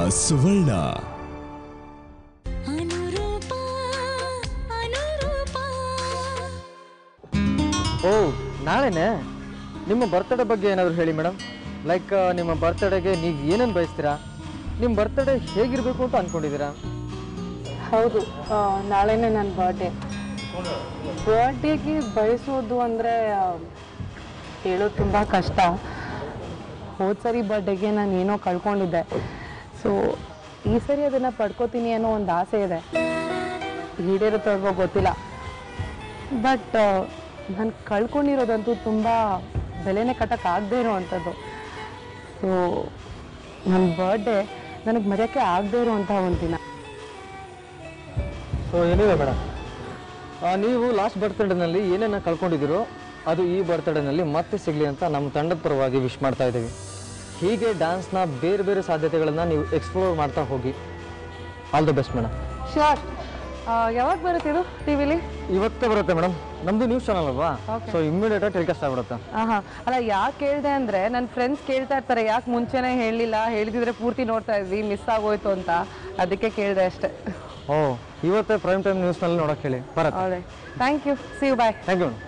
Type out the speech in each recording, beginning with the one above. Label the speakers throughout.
Speaker 1: ಸುವರ್ಣ
Speaker 2: ಅನುರೂಪ ಅನುರೂಪ
Speaker 3: ಓ ನಾಳೆನೆ ನಿಮ್ಮ ಬರ್ತಡೇ ಬಗ್ಗೆ ಏನಾದರೂ ಹೇಳಿ ಮೇಡಮ್ ಲೈಕ್ ನಿಮ್ಮ ಬರ್ತಡೇಗೆ ನೀವು ಏನೇನು ಬಯಸ್ತೀರಾ ನಿಮ್ಮ ಬರ್ತಡೇ ಹೇಗಿರಬೇಕು ಅಂತ ಅಂದ್ಕೊಂಡಿದ್ದೀರಾ
Speaker 4: ಹೌದು ಆ, ನಾಳೆನೇ ನನ್ನ ಬರ್ಡೇ ಬರ್ಡೇಗೆ ಬಯಸೋದು ಅಂದರೆ ಹೇಳೋದು ತುಂಬ ಕಷ್ಟ ಹೋದ ಸರಿ ಬರ್ಡೇಗೆ ನಾನು ಏನೋ ಕಳ್ಕೊಂಡಿದ್ದೆ ಸೊ ಈ ಸರಿ ಅದನ್ನು ಪಡ್ಕೋತೀನಿ ಅನ್ನೋ ಒಂದು ಆಸೆ ಇದೆ ಈಡೇರುತ್ತೋ ಅಲ್ವೋ ಗೊತ್ತಿಲ್ಲ ಬಟ್ ನಾನು ಕಳ್ಕೊಂಡಿರೋದಂತೂ ತುಂಬ ಬೆಲೆನೇ ಕಟ್ಟೋಕ್ಕಾಗದೇ ಇರೋವಂಥದ್ದು ಸೊ ನನ್ನ ಬರ್ಡೇ ನನಗೆ ಮರೆಯೋಕ್ಕೆ ಆಗದೇ ಇರೋವಂಥ ಒಂದು ದಿನ
Speaker 3: ಸೊ ಏನಿದೆ ಮೇಡಮ್ ನೀವು ಲಾಸ್ಟ್ ಬರ್ತಡೇನಲ್ಲಿ ಏನೇನು ಕಳ್ಕೊಂಡಿದ್ದೀರೋ ಅದು ಈ ಬರ್ತಡೇನಲ್ಲಿ ಮತ್ತೆ ಸಿಗಲಿ ಅಂತ ನಮ್ಮ ತಂಡದ ಪರವಾಗಿ ವಿಶ್ ಮಾಡ್ತಾ ಇದ್ದೀವಿ ಹೀಗೆ ಡ್ಯಾನ್ಸ್ನ ಬೇರೆ ಬೇರೆ ಸಾಧ್ಯತೆಗಳನ್ನು ನೀವು ಎಕ್ಸ್ಪ್ಲೋರ್ ಮಾಡ್ತಾ ಹೋಗಿ all the best madam
Speaker 4: show ಯಾವಾಗ ಬರುತ್ತಿದು ಟಿ ವಿಲಿ
Speaker 3: ಇವತ್ತೇ ಬರುತ್ತೆ ಮೇಡಮ್ ನಮ್ಮದು ನ್ಯೂಸ್ ಚಾನಲ್ ಅಲ್ವಾ ಸೊ ಇಮ್ಮಿಡಿಯೇಟಾಗಿ ಟೆಲಿಕಾಸ್ಟ್ ಆಗ್ಬಿಡುತ್ತೆ
Speaker 4: ಆಹಾ ಅಲ್ಲ ಯಾಕೆ ಕೇಳಿದೆ ಅಂದರೆ ನನ್ನ ಫ್ರೆಂಡ್ಸ್ ಕೇಳ್ತಾ ಇರ್ತಾರೆ ಯಾಕೆ ಮುಂಚೆನೇ ಹೇಳಲಿಲ್ಲ ಹೇಳಿದಿದ್ರೆ ಪೂರ್ತಿ ನೋಡ್ತಾ ಇದ್ವಿ ಮಿಸ್ ಆಗೋಯ್ತು ಅಂತ ಅದಕ್ಕೆ ಕೇಳಿದೆ ಅಷ್ಟೇ
Speaker 3: ಓ ಇವತ್ತೇ ಪ್ರೈಮ್ ಟೈಮ್ ನ್ಯೂಸ್ನಲ್ಲಿ ನೋಡೋಕೆ ಹೇಳಿ ಬರುತ್ತೆ
Speaker 4: ಹೌದೇ thank you see you bye
Speaker 3: thank you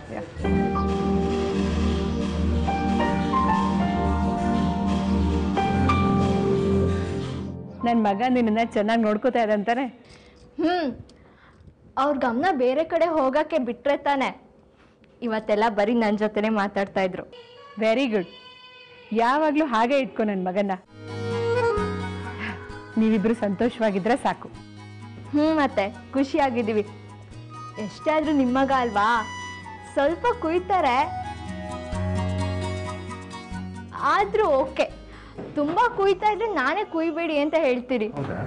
Speaker 5: ನನ್ನ ಮಗ ನಿನ್ನನ್ನು ಚೆನ್ನಾಗಿ ನೋಡ್ಕೋತಾ ಇದ್ದಂತಾನೆ
Speaker 6: ಹ್ಮ್ ಅವ್ರ ಗಮನ ಬೇರೆ ಕಡೆ ಹೋಗಕ್ಕೆ ಬಿಟ್ರೆ ತಾನೆ ಇವತ್ತೆಲ್ಲ ಬರೀ ನನ್ನ ಜೊತೆನೆ ಮಾತಾಡ್ತಾ ಇದ್ರು
Speaker 5: ವೆರಿ ಗುಡ್ ಯಾವಾಗಲೂ ಹಾಗೆ ಇಟ್ಕೊ ನನ್ನ ಮಗನ ನೀವಿಬ್ರು ಸಂತೋಷವಾಗಿದ್ರೆ ಸಾಕು
Speaker 6: ಹ್ಮ್ ಮತ್ತೆ ಖುಷಿಯಾಗಿದ್ದೀವಿ ಎಷ್ಟೇ ಆದ್ರೂ ನಿಮ್ಮ ಮಗ ಅಲ್ವಾ ಸ್ವಲ್ಪ ಕುಯ್ತಾರೆ ಆದ್ರೂ ಓಕೆ ತುಂಬಾ ಕುಯ್ತಾ ಇದ್ರೆ ನಾನೇ ಕುಯ್ಬೇಡಿ ಅಂತ ಹೇಳ್ತೀರಿ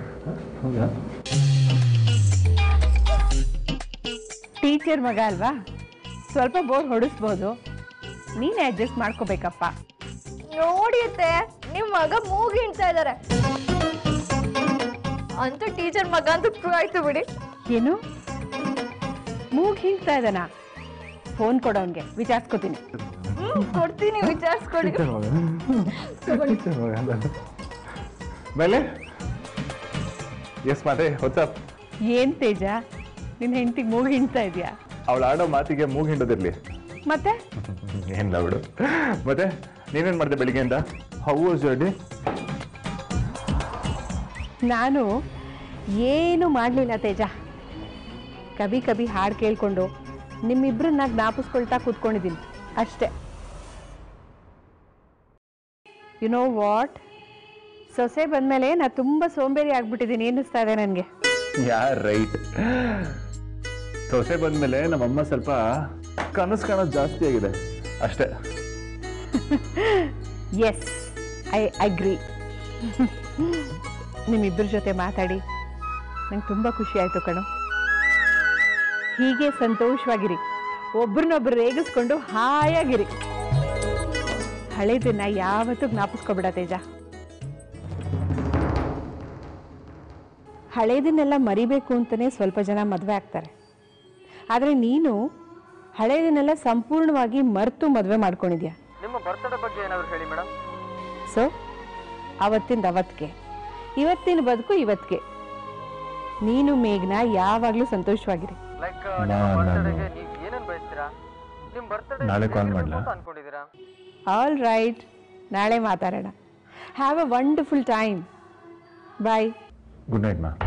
Speaker 5: ಟೀಚರ್ ಮಗ ಅಲ್ವಾ ಸ್ವಲ್ಪ ಬೋರ್ ಹೊಡಿಸ್ಬೋದು ನೀನೇ ಅಡ್ಜಸ್ಟ್ ಮಾಡ್ಕೋಬೇಕಪ್ಪ
Speaker 6: ನೋಡಿಯತ್ತೆ ನಿಮ್ ಮಗ ಮೂಗಿ ಹಿಂಡ್ತಾ ಇದಾರೆ ಅಂತೂ ಟೀಚರ್ ಮಗ ಅಂತೂ ಪ್ರೂವ್ ಆಯ್ತು ಬಿಡಿ
Speaker 5: ಏನು ಮೂಗ್ ಹಿಂಡ್ತಾ ಇದ್ದಾನ ಫೋನ್ ಕೊಡೋನ್ಗೆ ವಿಚಾರಿಸ್ಕೋತೀನಿ
Speaker 6: ಹ್ಮ್ ಕೊಡ್ತೀನಿ ವಿಚಾರಿಸ್ಕೊಳ್ಳಿ
Speaker 7: ಮೇಲೆ ಎಸ್ ಮಾತೆ ವಾಟ್ಸಪ್
Speaker 5: ಏನ್ ತೇಜ ನಿನ್ನ ಹೆಂಡತಿಗೆ ಮೂಗ್ ಹಿಂಡ್ತಾ ಇದೆಯಾ
Speaker 7: ಅವಳು ಆಡೋ ಮಾತಿಗೆ ಮೂಗ್ ಹಿಂಡೋದಿರ್ಲಿ
Speaker 5: ಮತ್ತೆ
Speaker 7: ಏನಿಲ್ಲ ಬಿಡು ಮತ್ತೆ ನೀವೇನ್ ಮಾಡಿದೆ ಬೆಳಿಗ್ಗೆಯಿಂದ ಹೌ ವಾಸ್ ಯೋರ್ ಡೇ
Speaker 5: ನಾನು ಏನು ಮಾಡಲಿಲ್ಲ ತೇಜ ಕಬಿ ಕಬಿ ಹಾಡು ಕೇಳಿಕೊಂಡು ನಿಮ್ಮಿಬ್ಬರನ್ನ ಜ್ಞಾಪಿಸ್ಕೊಳ್ತಾ ಕೂತ್ಕೊಂಡಿದ್ದೀನಿ ಅಷ್ಟೇ ಯು ನೋ ವಾಟ್ ಸೊಸೆ ಬಂದಮೇಲೆ ನಾ ತುಂಬ ಸೋಂಬೇರಿ ಆಗ್ಬಿಟ್ಟಿದ್ದೀನಿ ಅನ್ನಿಸ್ತಾ ಇದೆ ನನಗೆ
Speaker 7: ಯಾ ರೈಟ್ ಸೊಸೆ ಬಂದ್ಮೇಲೆ ನಮ್ಮಮ್ಮ ಸ್ವಲ್ಪ ಕನಸು ಕಾಣೋದು ಜಾಸ್ತಿ ಆಗಿದೆ ಅಷ್ಟೇ
Speaker 5: ಎಸ್ ಐ ಅಗ್ರಿ ನಿಮ್ಮಿಬ್ಬರ ಜೊತೆ ಮಾತಾಡಿ ನಂಗೆ ತುಂಬ ಖುಷಿ ಆಯಿತು ಕಣೋ ಹೀಗೆ ಸಂತೋಷವಾಗಿರಿ ಒಬ್ರನ್ನೊಬ್ರು ರೇಗಿಸ್ಕೊಂಡು ಹಾಯಾಗಿರಿ ಹಳೇದನ್ನ ಯಾವತ್ತೂ ಜ್ಞಾಪಿಸ್ಕೊಬಿಡ ತೇಜ ಹಳೇದನ್ನೆಲ್ಲ ಮರಿಬೇಕು ಅಂತಲೇ ಸ್ವಲ್ಪ ಜನ ಮದುವೆ ಆಗ್ತಾರೆ ಆದರೆ ನೀನು ಹಳೇದನ್ನೆಲ್ಲ ಸಂಪೂರ್ಣವಾಗಿ ಮರೆತು ಮದುವೆ ಮಾಡ್ಕೊಂಡಿದ್ಯಾ
Speaker 3: ನಿಮ್ಮ ಬರ್ತಡೇ ಬಗ್ಗೆ ಏನಾದರೂ ಹೇಳಿ ಮೇಡಮ್
Speaker 5: ಸೊ ಅವತ್ತಿಂದ ಅವತ್ತಿಗೆ ಇವತ್ತಿನ ಬದುಕು ಇವತ್ತಿಗೆ ನೀನು ಮೇಘ್ನ ಯಾವಾಗಲೂ ಸಂತೋಷವಾಗಿರಿ
Speaker 3: ಲೈಕ್
Speaker 7: ನಾ-
Speaker 3: ನಿಮ್ಮ
Speaker 7: ನಾನು-
Speaker 3: ಬರ್ತಡೇಗೆ ನೀವು ಏನೇನು ಬಯಸ್ತೀರಾ ನಿಮ್ಮ ಬರ್ತಡೇ
Speaker 7: ನಾಳೆ call ಮಾಡ್ಲಾ?
Speaker 3: ಅಂತ ಅನ್ಕೊಂಡಿದ್ದೀರಾ
Speaker 5: ಆಲ್ ರೈಟ್ ನಾಳೆ ಮಾತಾಡೋಣ have a wonderful time bye
Speaker 7: good night ಮಾ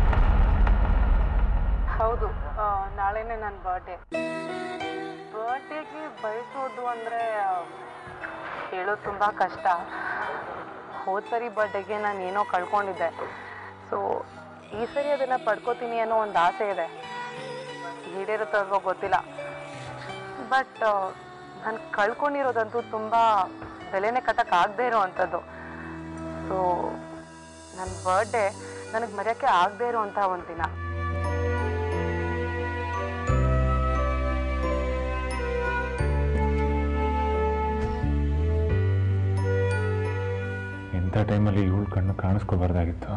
Speaker 4: ಹೌದು ಆ, ನಾಳೆನೇ ನನ್ನ ಬರ್ಡೇ ಬರ್ಡೇಗೆ ಬಯಸೋದು ಅಂದರೆ ಹೇಳೋದು ತುಂಬ ಕಷ್ಟ ಹೋದ ಸರಿ ಬರ್ಡೇಗೆ ನಾನು ಏನೋ ಕಳ್ಕೊಂಡಿದ್ದೆ ಸೊ ಈ ಸರಿ ಅದನ್ನು ಪಡ್ಕೋತೀನಿ ಅನ್ನೋ ಒಂದು ಆಸೆ ಇದೆ ಈಡೇರುತ್ತೋ ಅಲ್ವೋ ಗೊತ್ತಿಲ್ಲ ಬಟ್ ನಾನು ಕಳ್ಕೊಂಡಿರೋದಂತೂ ತುಂಬ ಬೆಲೆನೇ ಕಟ್ಟೋಕ್ಕಾಗದೇ ಇರೋವಂಥದ್ದು ಸೊ ನನ್ನ ಬರ್ಡೇ ನನಗೆ ಮರೆಯೋಕ್ಕೆ ಆಗದೇ ಇರೋವಂಥ ಒಂದು ದಿನ
Speaker 7: ಎಂಥ ಟೈಮಲ್ಲಿ ಇವಳು ಕಣ್ಣು ಕಾಣಿಸ್ಕೋಬಾರ್ದಾಗಿತ್ತು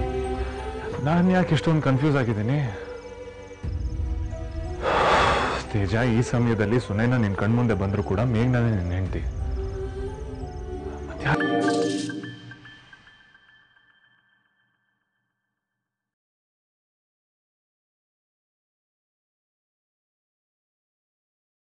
Speaker 7: ನಾನು ಯಾಕೆ ಇಷ್ಟೊಂದು ಕನ್ಫ್ಯೂಸ್ ಆಗಿದ್ದೀನಿ ತೇಜ ಈ ಸಮಯದಲ್ಲಿ ಸುನೈನ ನಿನ್ ಕಣ್ಮುಂದೆ ಬಂದ್ರು ಕೂಡ ಮೇಘ್ನಾನೇ ನಿನ್ನ ಹೆಂಡತಿ